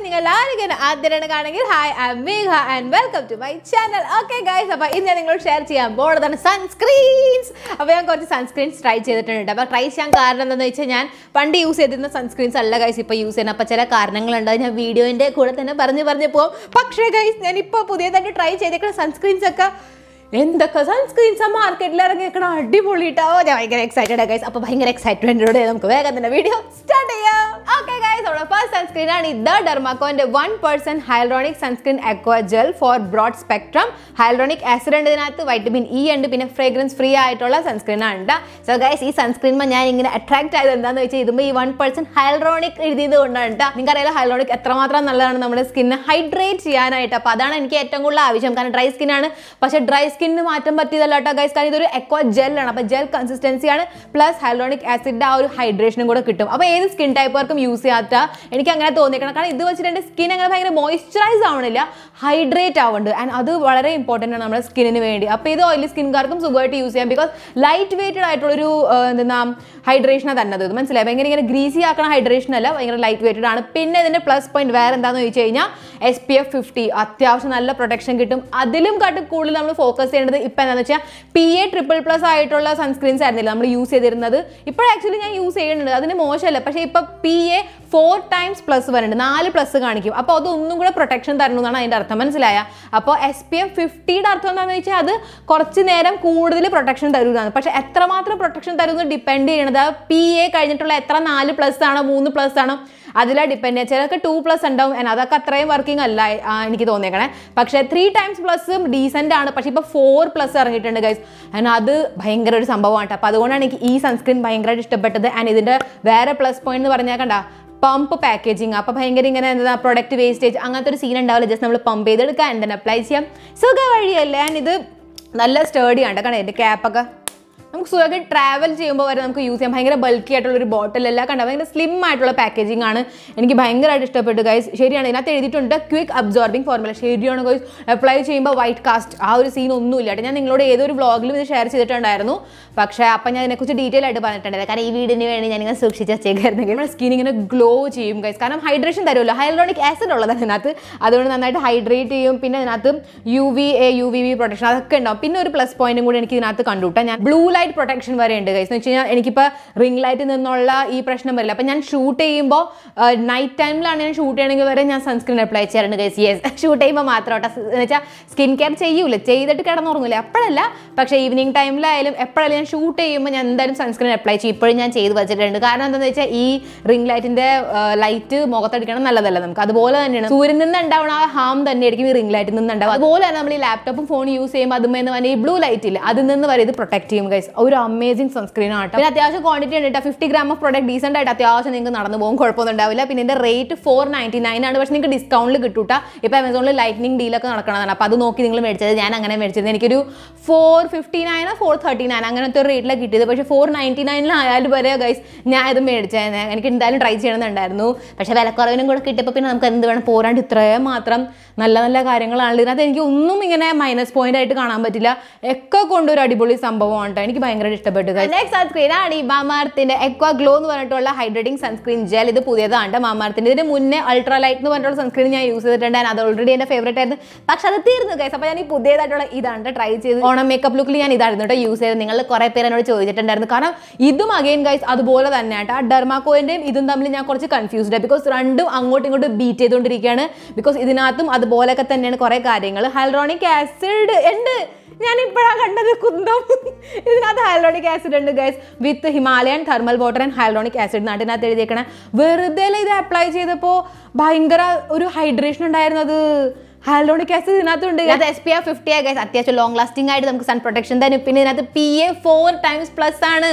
നിങ്ങൾ ആരെങ്കിലും ആദ്യമാണ് കാണുമെങ്കിൽ hi I Megha and welcome to my channel okay guys അപ്പോൾ ഇന്ന് ഞാൻ നിങ്ങളോട് ഷെയർ ചെയ്യാൻ പോകുന്നതാണ് സൺസ്ക്രീൻസ് അപ്പോൾ ഞാൻ കുറച്ച് സൺസ്ക്രീൻസ് ട്രൈ ചെയ്തിട്ടുണ്ട് അപ്പോൾ ട്രൈ ചെയ്യാൻ കാരണം എന്താണെന്ന് വെച്ചാൽ ഞാൻ പണ്ട് യൂസ് ചെയ്തിരുന്ന സൺസ്ക്രീൻസ് അല്ല ഗൈസ് ഇപ്പോൾ യൂസ് ചെയ്യുന്നത് അപ്പോൾ ചില കാരണങ്ങളുണ്ട് അത് ഞാൻ വീഡിയോൻ്റെ കൂടെ തന്നെ പറഞ്ഞു പറഞ്ഞു പോകും പക്ഷേ ഗൈസ് ഞാനിപ്പോൾ പുതിയതായിട്ട് ട്രൈ ചെയ്തേക്കുന്ന സൺസ്ക്രീൻസ് ഒക്കെ എന്തൊക്കെ സൺസ്ക്രീൻസ് മാർക്കറ്റിൽ ഇറങ്ങിയേക്കണം അടിപൊളിയിട്ടോ ഞാൻ ഭയങ്കര എക്സൈറ്റഡ് ഗൈസ് അപ്പോൾ ഭയങ്കര എക്സൈറ്റ്മെൻറ്റോടെ നമുക്ക് വേഗം തന്നെ വീഡിയോ സ്റ്റാർട്ട് ചെയ്യാം ഓക്കെ ഗൈസ് നമ്മുടെ ഫസ്റ്റ് സൺസ്ക്രീൻ ആണ് ഇത് ഡെർമാക്കോന്റെ one percent hyaluronic sunscreen aqua gel for broad spectrum hyaluronic acid ഉണ്ട് ഇതിനകത്ത് വൈറ്റമിൻ ഇ ഉണ്ട് പിന്നെ ഫ്രേഗ്രൻസ് ഫ്രീ ആയിട്ടുള്ള സൺസ്ക്രീൻ ആണ് സോ ഗൈസ് ഈ സൺസ്ക്രീൻ ഞാൻ ഇങ്ങനെ അട്രാക്ട് ആയത് എന്താണെന്ന് വെച്ചാൽ ഇതുമ്പോൾ ഈ വൺ പേഴ്സൺ ഹൈൽറോണിക് എഴുതിയത് കൊണ്ടാണ് കേട്ടോ നിങ്ങൾക്ക് അറിയാലോ ഹൈൽറോണിക് എത്രമാത്രം നല്ലതാണ് നമ്മുടെ സ്കിന്നെ ഹൈഡ്രേറ്റ് ചെയ്യാനായിട്ട് അപ്പോൾ അതാണ് എനിക്ക് ഏറ്റവും കൂടുതൽ ആവശ്യം കാരണം ഡ്രൈ സ്കിന്നാണ് പക്ഷേ ഡ്രൈ സ്കിന്നിന് മാറ്റം പറ്റിയതല്ല കേട്ടോ ഗൈസ് കാരണം ഇതൊരു എക്വ ജെല്ലാണ് അപ്പോൾ ജെൽ കൺസിസ്റ്റൻസിയാണ് പ്ലസ് ഹൈലോണിക് ആസിഡിൻ്റെ ആ ഒരു ഹൈഡ്രേഷനും കൂടെ കിട്ടും അപ്പോൾ ഏത് സ്കിൻ ടൈപ്പർക്കും യൂസ് ചെയ്യാത്ത എനിക്ക് അങ്ങനെ തോന്നിക്കണം കാരണം ഇത് വെച്ചിട്ട് എൻ്റെ സ്കിൻ അങ്ങനെ ഭയങ്കര മോയ്സ്ചറൈസ് ആവണില്ല ഹൈഡ്രേറ്റ് ആവുന്നുണ്ട് ആൻഡ് അത് വളരെ ഇമ്പോർട്ടൻ്റ് ആണ് നമ്മുടെ സ്കിന്നിന് വേണ്ടി അപ്പോൾ ഇത് ഓയിലി സ്കിൻകാർക്കും സുഖമായിട്ട് യൂസ് ചെയ്യാം ബിക്കോസ് ലൈറ്റ് വെയ്റ്റഡ് ആയിട്ടുള്ളൊരു എന്താ ഹൈഡ്രേഷനാണ് തന്നത് ഇത് മനസ്സിലായി ഭയങ്കര ഇങ്ങനെ ഗ്രീസി ആക്കണ ഹൈഡ്രേഷൻ അല്ല ഭയങ്കര ലൈറ്റ് വെയ്റ്റഡ് ആണ് പിന്നെ ഇതിൻ്റെ പ്ലസ് പോയിന്റ് വേറെ എന്താണെന്ന് ചോദിച്ചു കഴിഞ്ഞാൽ എസ് പി എഫ് ഫിഫ്റ്റി അത്യാവശ്യം നല്ല പ്രൊട്ടക്ഷൻ കിട്ടും അതിലും കാട്ടി കൂടുതൽ നമ്മൾ ഫോക്കസ് ചെയ്യേണ്ടത് ഇപ്പം എന്താണെന്ന് വെച്ചാൽ പി എ ട്രിപ്പിൾ പ്ലസ് ആയിട്ടുള്ള സൺസ്ക്രീൻസ് ആയിരുന്നില്ല നമ്മൾ യൂസ് ചെയ്തിരുന്നത് ഇപ്പോൾ ആക്ച്വലി ഞാൻ യൂസ് ചെയ്യുന്നുണ്ട് അതിന് മോശമല്ല പക്ഷേ ഇപ്പോൾ P A four times plus വരുന്നുണ്ട് നാല് പ്ലസ് കാണിക്കും അപ്പോൾ അതൊന്നും കൂടെ പ്രൊട്ടക്ഷൻ തരണം എന്നാണ് അതിൻ്റെ അർത്ഥം മനസ്സിലായ അപ്പോൾ എസ് പി എഫ് ഫിഫ്റ്റിയുടെ അർത്ഥം എന്താണെന്ന് വെച്ചാൽ അത് കുറച്ച് നേരം കൂടുതൽ പ്രൊട്ടക്ഷൻ തരുന്നതാണ് പക്ഷേ എത്രമാത്രം പ്രൊട്ടക്ഷൻ തരുമെന്ന് ഡിപ്പെൻഡ് ചെയ്യണത് പി എ കഴിഞ്ഞിട്ടുള്ള എത്ര നാല് പ്ലസ് ആണോ മൂന്ന് പ്ലസ് ആണോ അതിലാണ് ഡിപ്പെൻഡ് ചെയ്യുക ചിലർക്ക് ടു പ്ലസ് ഉണ്ടാവും and അതൊക്കെ അത്രയും വർക്കിംഗ് അല്ല ആ, എനിക്ക് തോന്നിയേക്കണേ പക്ഷേ ത്രീ ടൈംസ് പ്ലസും ഡീസൻ്റ് ആണ് പക്ഷേ ഇപ്പോൾ ഫോർ പ്ലസ് ഇറങ്ങിയിട്ടുണ്ട് ഗൈസ് ആൻഡ് അത് ഭയങ്കര ഒരു സംഭവമാണ് അപ്പോൾ അതുകൊണ്ടാണ് എനിക്ക് ഈ സൺസ്ക്രീൻ ഭയങ്കരമായിട്ട് ഇഷ്ടപ്പെട്ടത് ആൻഡ് ഇതിൻ്റെ വേറെ പ്ലസ് പോയിന്റ് എന്ന് പറഞ്ഞാൽ കണ്ട പമ്പ് പാക്കേജിങ് അപ്പോൾ ഭയങ്കര ഇങ്ങനെ എന്താ പ്രൊഡക്റ്റ് വേസ്റ്റേജ് അങ്ങനത്തെ ഒരു സീൻ ഉണ്ടാവില്ല ജസ്റ്റ് നമ്മൾ പമ്പ് ചെയ്തെടുക്കുക ആൻഡ് തന്നെ അപ്ലൈ ചെയ്യാം സുഖ വഴിയല്ലേ ആൻഡ് ഇത് നല്ല സ്റ്റേഡി ആണ് കണ്ടേ എൻ്റെ ക്യാപ്പൊക്കെ നമുക്ക് സുഖമായിട്ട് ട്രാവൽ ചെയ്യുമ്പോൾ വരെ നമുക്ക് യൂസ് ചെയ്യാം ഭയങ്കര ബൾക്കി ആയിട്ടുള്ള ഒരു ബോട്ടിലെല്ലാം കണ്ട ഭയങ്കര സ്ലിം ആയിട്ടുള്ള പാക്കേജിംഗ് ആണ് എനിക്ക് ഭയങ്കരമായിട്ട് ഇഷ്ടപ്പെട്ടു ഗൈസ് ശരിയാണ് ഇതിനകത്ത് എഴുതിയിട്ടുണ്ട് ക്വിക്ക് അബ്സോർബിംഗ് ഫോർമുല ശരിയാണ് ഗൈസ് അപ്ലൈ ചെയ്യുമ്പോൾ വൈറ്റ് കാസ്റ്റ് ആ ഒരു സീൻ ഒന്നുമില്ല കേട്ടോ ഞാൻ നിങ്ങളോട് ഏതൊരു വ്ളോഗിലും ഇത് ഷെയർ ചെയ്തിട്ടുണ്ടായിരുന്നു പക്ഷേ അപ്പം ഞാൻ ഇതിനെക്കുറിച്ച് ഡീറ്റെയിൽ ആയിട്ട് പറഞ്ഞിട്ടുണ്ടായിരുന്നു കാരണം ഈ വീടിന് വേണ്ടി ഞാൻ ഇങ്ങനെ സൂക്ഷിച്ച് വെച്ചേക്കായിരുന്നെങ്കിൽ നമ്മുടെ സ്കിൻ ഇങ്ങനെ ഗ്ലോ ചെയ്യും ഗൈസ് കാരണം ഹൈഡ്രേഷൻ തരുമല്ലോ ഹൈലോണിക് ആസിഡ് ഉള്ളതാണ് ഇതിനകത്ത് അതുകൊണ്ട് നന്നായിട്ട് ഹൈഡ്രേറ്റ് ചെയ്യും പിന്നെ ഇതിനകത്ത് U V A U V V protection അതൊക്കെ ഉണ്ടാവും പിന്നെ ഒരു പ്ലസ് പോയിന്റും കൂടി എനിക്ക് ഇതിനകത്ത് കണ്ടുട്ടാ ഞാൻ ബ്ലൂ ലൈറ്റ് പ്രൊട്ടക്ഷൻ വരെ ഉണ്ട് ഗൈസ് എന്ന് വെച്ച് കഴിഞ്ഞാൽ എനിക്കിപ്പോൾ റിംഗ് ലൈറ്റിൽ നിന്നുള്ള ഈ പ്രശ്നം വരില്ല അപ്പം ഞാൻ ഷൂട്ട് ചെയ്യുമ്പോൾ നൈറ്റ് ടൈമിലാണ് ഞാൻ ഷൂട്ട് ചെയ്യണമെങ്കിൽ വരെ ഞാൻ സൺസ്ക്രീൻ അപ്ലൈ ചെയ്യാറുണ്ട് ഗൈസ് യെസ് ഷൂട്ട് ചെയ്യുമ്പോൾ മാത്രം കേട്ടോ എന്ന് വെച്ചാൽ സ്കിൻ കെയർ ചെയ്യൂല ചെയ്തിട്ട് കിടന്നുറങ്ങില്ല എപ്പോഴല്ല പക്ഷേ ഈവനിങ് ടൈമിലായാലും എപ്പോഴായാലും ഞാൻ ഷൂട്ട് ചെയ്യുമ്പോൾ ഞാൻ എന്തായാലും സൺസ്ക്രീൻ അപ്ലൈ ചെയ്യും ഇപ്പോഴും ഞാൻ ചെയ്ത് വെച്ചിട്ടുണ്ട് കാരണം എന്താണെന്ന് വെച്ചാൽ ഈ റിംഗ് ലൈറ്റിൻ്റെ ലൈറ്റ് മുഖത്തടിക്കണം നല്ലതല്ല നമുക്ക് അതുപോലെ തന്നെയാണ് സൂര്യൻ നിന്ന് ഉണ്ടാവുന്ന ആ ഹാം തന്നെയായിരിക്കും ഈ റിംഗ് ലൈറ്റിൽ നിന്ന് ഉണ്ടാവും അതുപോലെ തന്നെ നമ്മൾ ഈ ലാപ്ടോപ്പും ഫോൺ യൂസ് ചെയ്യുമ്പോൾ അതുമേ എന്ന് പറഞ്ഞാൽ ഈ ബ്ലൂ ലൈറ്റ് ഇല്ല അതിൽ നിന്ന് വരെ ഇത് പ്രൊട്ടക്ട് ചെയ്യും ഗൈസ് ഒരു അമേസിംഗ് സൺസ്ക്രീൻ ആണ് പിന്നെ അത്യാവശ്യം ക്വാണ്ടിറ്റി ഉണ്ട് fifty gram of product decent ആയിട്ട് അത്യാവശ്യം നിങ്ങൾക്ക് നടന്നു പോകും കുഴപ്പമൊന്നും ഉണ്ടാവില്ല പിന്നെ ഇതിന്റെ റേറ്റ് ഫോർ നയൻറ്റി നയൻ ആണ് പക്ഷേ നിങ്ങൾക്ക് ഡിസ്കൗണ്ടിൽ കിട്ടൂട്ടാ ഇപ്പോൾ ആമസോണിൽ ലൈറ്റ്നിങ് ഡീലൊക്കെ നടക്കണതാണ് അപ്പോൾ അത് നോക്കി നിങ്ങൾ മേടിച്ചത് ഞാൻ അങ്ങനെ മേടിച്ചത് എനിക്കൊരു ഫോർ ഫിഫ്റ്റി നയനോ ഫോർ തേർട്ടി നയൻ അങ്ങനത്തെ ഒരു റേറ്റിലാണ് കിട്ടിയത് പക്ഷേ ഫോർ നയൻറ്റി നയനിലായാലും വരെ ഗൈസ് ഞാൻ ഇത് മേടിച്ചത് എനിക്ക് എന്തായാലും ട്രൈ ചെയ്യണമെന്നുണ്ടായിരുന്നു പക്ഷേ വിലക്കുറവിനും കൂടെ കിട്ടിയപ്പോൾ പിന്നെ നമുക്ക് എന്ത് വേണം പോരാണ്ട് ഇത്രയും മാത്രം നല്ല നല്ല കാര്യങ്ങളാണ് ഇതിനകത്ത് എനിക്ക് ഒന്നും ഇങ്ങനെ മൈനസ് പോയിന്റ് ആയിട്ട് കാണാൻ പറ്റില്ല ഒക്കെ കൊണ്ടൊരു അടിപൊളി സംഭവമാണ് കേട്ടോ എനിക്ക് ഭയങ്കര ഇഷ്ടപ്പെട്ടു നെക്സ്റ്റ് സൺസ്ക്രീൻ ആണ് ഈ മാമാർത്തിന്റെ എക്വാ ഗ്ലോ എന്ന് പറഞ്ഞിട്ടുള്ള ഹൈഡ്രേറ്റിംഗ് സൺസ്ക്രീൻ ജെൽ ഇത് പുതിയതാണ് മാമാർത്തിന്റെ ഇതിന് മുന്നേ അൾട്രാ ലൈറ്റ് എന്ന് പറഞ്ഞിട്ടുള്ള സൺസ്ക്രീൻ ഞാൻ യൂസ് ചെയ്തിട്ടുണ്ട് അത് ഓൾറെഡി എൻ്റെ ഫേവറേറ്റ് ആയിരുന്നു പക്ഷെ അത് തീർന്നു ഗൈസ് അപ്പോൾ ഞാൻ ഈ പുതിയതായിട്ടുള്ള ഇതാണ് ട്രൈ ചെയ്ത് ഓണം മേക്കപ്പ് ലുക്കിൽ ഞാൻ ഇതായിരുന്നു കേട്ടോ യൂസ് ചെയ്ത് നിങ്ങൾ കുറേ പേര് എന്നോട് ചോദിച്ചിട്ടുണ്ടായിരുന്നു കാരണം ഇതും അഗെയിൻ ഗൈസ് അതുപോലെ തന്നെ കേട്ടോ ആ ഡെർമാക്കോയിൻ്റെയും ഇതും തമ്മിൽ ഞാൻ കുറച്ച് കൺഫ്യൂസ്ഡ് ബിക്കോസ് രണ്ടും അങ്ങോട്ടും ഇങ്ങോട്ടും ബീറ്റ് ചെയ്തുകൊണ്ടിരിക്കുകയാണ് ബിക്കോസ് ഇതിനകത്തും അതുപോലൊക്കെ തന്നെയാണ് കുറേ കാര്യങ്ങൾ ഹൈൽറോണിക് ആസിഡ് ഉണ്ട് ഞാൻ ഇപ്പോഴാണ് കണ്ടത് കുന്തം ഇതിനകത്ത് ഹൈലോണിക് ആസിഡ് ഉണ്ട് guys with Himalayan thermal water and hyaluronic acid നാട്ടിനകത്ത് എഴുതിയേക്കണേ വെറുതെ ഇത് അപ്ലൈ ചെയ്തപ്പോൾ ഭയങ്കര ഒരു ഹൈഡ്രേഷൻ ഉണ്ടായിരുന്നത് ഹൈലോണിക് ആസിഡ് ഇതിനകത്തുണ്ട് അത് എസ് പി ആർ ഫിഫ്റ്റി ആ ഗൈസ് അത്യാവശ്യം ലോങ് ലാസ്റ്റിംഗ് ആയിട്ട് നമുക്ക് സൺ പ്രൊട്ടക്ഷൻ തരും പിന്നെ ഇതിനകത്ത് P A four times plus ആണ്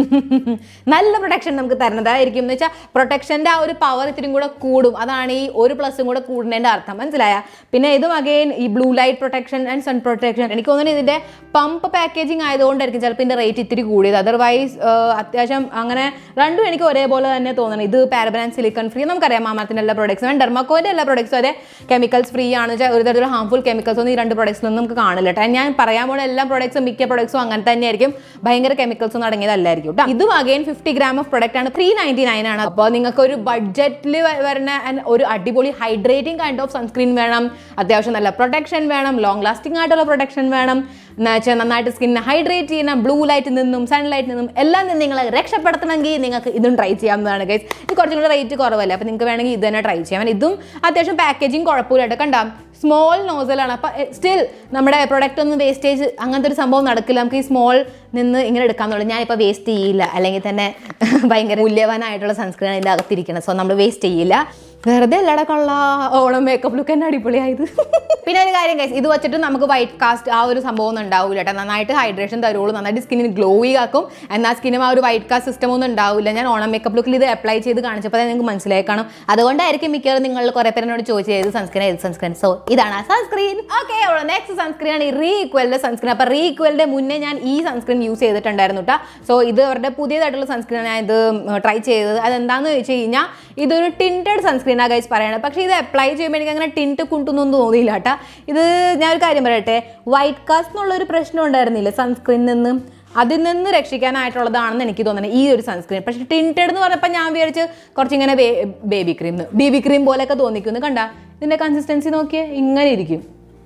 നല്ല പ്രൊട്ടക്ഷൻ നമുക്ക് തരുന്നതായിരിക്കും എന്ന് വെച്ചാൽ പ്രൊട്ടക്ഷൻ്റെ ആ ഒരു പവർ ഇത്തിരി കൂടെ കൂടും അതാണ് ഈ ഒരു പ്ലസും കൂടെ കൂടുന്നതിൻ്റെ അർത്ഥം മനസ്സിലായ പിന്നെ ഇതും അഗെയിൻ ഈ blue light protection and sun protection എനിക്ക് തോന്നുന്നു ഇതിൻ്റെ പമ്പ് പാക്കേജിങ് ആയതുകൊണ്ടായിരിക്കും ചിലപ്പോൾ ഇതിൻ്റെ റേറ്റ് ഇത്തിരി കൂടിയത് അതർവൈസ് അത്യാവശ്യം അങ്ങനെ രണ്ടും എനിക്ക് ഒരേപോലെ തന്നെ തോന്നണം ഇത് പാരബൻ ആൻഡ് സിലിക്കൺ ഫ്രീ നമുക്കറിയാം മാമാത്തിൻ്റെ എല്ലാ പ്രൊഡക്ട്സും ഡെർമാക്കോൻ്റെ എല്ലാ പ്രൊഡക്ട്സും അതെ കെമിക്കൽസ് ഫ്രീ ആണ് വെച്ചാൽ ഒരു തരത്തിലുള്ള ഹാംഫുൾ കെമിക്കൽസ് ഒന്നും ഈ രണ്ട് പ്രൊഡക്ട്സിലൊന്നും നമുക്ക് കാണില്ല കേട്ടോ ഞാൻ പറയാൻ പോകുന്ന എല്ലാ പ്രൊഡക്ട്സും മിക്ക പ്രൊഡക്ട്സും അങ്ങനെ തന്നെയായിരിക്കും ഭയങ്കര കെമിക്കൽസ് ഒന്നും അടങ്ങിയതല്ലായിരിക്കും ആയിരിക്കും കേട്ടോ ഇതും again fifty gram of product ആണ് ത്രീ നയൻറ്റി നയൻ ആണ് അപ്പോൾ നിങ്ങൾക്ക് ഒരു ബഡ്ജറ്റിൽ വരുന്ന and ഒരു അടിപൊളി ഹൈഡ്രേറ്റിംഗ് കൈൻഡ് ഓഫ് സൺസ്ക്രീൻ വേണം അത്യാവശ്യം നല്ല പ്രൊട്ടക്ഷൻ വേണം ലോങ് ലാസ്റ്റിംഗ് ആയിട്ടുള്ള പ്രൊട്ടക്ഷൻ വേണം എന്ന് വെച്ചാൽ നന്നായിട്ട് സ്കിന്നെ ഹൈഡ്രേറ്റ് ചെയ്യണം ബ്ലൂ ലൈറ്റിൽ നിന്നും സൺലൈറ്റിൽ നിന്നും എല്ലാം നിന്ന് നിങ്ങളെ രക്ഷപ്പെടുത്തണമെങ്കിൽ നിങ്ങൾക്ക് ഇതും ട്രൈ ചെയ്യാവുന്നതാണ് ഗൈസ് ഇത് കുറച്ചും കൂടെ റേറ്റ് കുറവല്ലേ അപ്പോൾ നിങ്ങൾക്ക് വേണമെങ്കിൽ ഇത് തന്നെ ട്രൈ ചെയ്യാം ഇതും അത്യാവശ്യം പാക്കേജിങ് കുഴപ്പമില്ല കണ്ടാം സ്മോൾ നോസലാണ് അപ്പം സ്റ്റിൽ നമ്മുടെ പ്രൊഡക്റ്റ് ഒന്നും വേസ്റ്റേജ് അങ്ങനത്തെ ഒരു സംഭവം നടക്കില്ല നമുക്ക് ഈ സ്മോൾ നിന്ന് ഇങ്ങനെ എടുക്കാന്നുള്ളൂ ഞാനിപ്പോൾ വേസ്റ്റ് ചെയ്യില്ല അല്ലെങ്കിൽ തന്നെ ഭയങ്കര മൂല്യവാനായിട്ടുള്ള സൺസ്ക്രീൻ അതിൻ്റെ അകത്തിരിക്കണം സോ നമ്മൾ വേസ്റ്റ് ചെയ്യില്ല വെറുതെ അല്ലട കൊള്ള ഓണം മേക്കപ്പ് ലുക്ക് തന്നെ അടിപൊളിയായത് പിന്നെ ഒരു കാര്യം guys, ഇത് വെച്ചിട്ട് നമുക്ക് വൈറ്റ് കാസ്റ്റ് ആ ഒരു സംഭവം ഒന്നും ഉണ്ടാവില്ല കേട്ടോ നന്നായിട്ട് ഹൈഡ്രേഷൻ തരുള്ളൂ നന്നായിട്ട് സ്കിന്നിന് ഗ്ലോയി ആക്കും എന്നാൽ സ്കിന്നും ആ ഒരു വൈറ്റ് കാസ്റ്റ് സിസ്റ്റം ഒന്നും ഉണ്ടാവില്ല ഞാൻ ഓണം മേക്കപ്പ് ലുക്കിൽ ഇത് അപ്ലൈ ചെയ്ത് കാണിച്ചപ്പോൾ നിങ്ങൾക്ക് മനസ്സിലായി കാണും അതുകൊണ്ടായിരിക്കും മിക്കവാറും നിങ്ങൾ കുറേ പേരോട് ചോദിച്ചത് ഏത് സൺസ്ക്രീൻ ഏത് സൺസ്ക്രീൻ സോ ഇതാണ് ആ സൺസ്ക്രീൻ ഓക്കെ അവിടെ നെക്സ്റ്റ് സൺസ്ക്രീൻ ആണ് ഈ റീക്വലിന്റെ സൺസ്ക്രീൻ അപ്പോൾ റീക്വലിന്റെ മുന്നേ ഞാൻ ഈ സൺസ്ക്രീൻ യൂസ് ചെയ്തിട്ടുണ്ടായിരുന്നു കേട്ടോ സോ ഇത് അവരുടെ പുതിയതായിട്ടുള്ള സൺസ്ക്രീൻ ഞാൻ ഇത് ട്രൈ ചെയ്തത് അതെന്താണെന്ന് വെച്ച് കഴിഞ്ഞാൽ ഇതൊരു ടിൻറ്റഡ് സൺസ്ക്രീൻ ആ ഗൈസ് പറയണത് പക്ഷേ ഇത് അപ്ലൈ ചെയ്യുമ്പോൾ എനിക്ക് അങ്ങനെ ടിൻറ്റ് കുട്ടുന്നൊന്നും തോന്നിയില്ല കേട്ടോ ഇത് ഞാനൊരു കാര്യം പറയട്ടെ വൈറ്റ് കാസ്റ്റ് എന്നുള്ളൊരു പ്രശ്നം ഉണ്ടായിരുന്നില്ല സൺസ്ക്രീനിൽ നിന്ന് അതിൽ നിന്ന് രക്ഷിക്കാനായിട്ടുള്ളതാണെന്ന് എനിക്ക് തോന്നുന്നത് ഈ ഒരു സൺസ്ക്രീൻ പക്ഷേ ടിൻറ്റഡ് എന്ന് പറഞ്ഞപ്പോൾ ഞാൻ വിചാരിച്ച് കുറച്ചിങ്ങനെ ബേബി ക്രീം ബേബി ക്രീം പോലെയൊക്കെ തോന്നിക്കുന്നു കണ്ട ഇതിൻ്റെ കൺസിസ്റ്റൻസി നോക്കിയേ ഇങ്ങനെ ഇരിക്കും